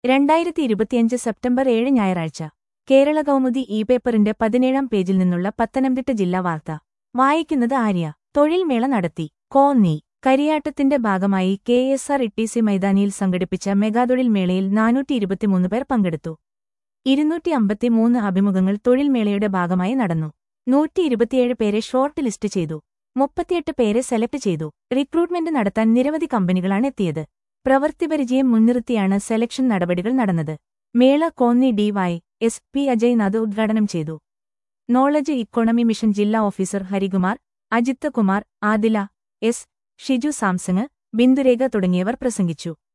രണ്ടായിരത്തി ഇരുപത്തിയഞ്ച് സെപ്റ്റംബർ ഏഴ് ഞായറാഴ്ച കേരള കൗമുദി ഇ പേപ്പറിന്റെ പതിനേഴാം പേജിൽ നിന്നുള്ള പത്തനംതിട്ട ജില്ലാ വാർത്ത വായിക്കുന്നത് ആര്യ തൊഴിൽ മേള നടത്തി കോന്നി കരിയാട്ടത്തിന്റെ ഭാഗമായി കെ എസ് ആർ ഇട്ടിസി മൈതാനിയിൽ സംഘടിപ്പിച്ച മെഗാതൊഴിൽ മേളയിൽ നാനൂറ്റി ഇരുപത്തിമൂന്ന് പേർ പങ്കെടുത്തു ഇരുന്നൂറ്റി അമ്പത്തിമൂന്ന് അഭിമുഖങ്ങൾ തൊഴിൽ മേളയുടെ ഭാഗമായി നടന്നു നൂറ്റി ഇരുപത്തിയേഴ് പേരെ ഷോർട്ട് ലിസ്റ്റ് ചെയ്തു മുപ്പത്തിയെട്ട് പേരെ സെലക്ട് ചെയ്തു റിക്രൂട്ട്മെന്റ് നടത്താൻ നിരവധി കമ്പനികളാണ് എത്തിയത് പ്രവൃത്തിപരിചയം മുൻനിർത്തിയാണ് സെലക്ഷൻ നടപടികൾ നടന്നത് മേള Konni D Y S P Ajay Nath ഉദ്ഘാടനം ചെയ്തു നോളജ് ഇക്കോണമി മിഷൻ ജില്ലാ officer Harikumar Ajith Kumar Adila S Shiju Samsung Bindurekha തുടങ്ങിയവർ പ്രസംഗിച്ചു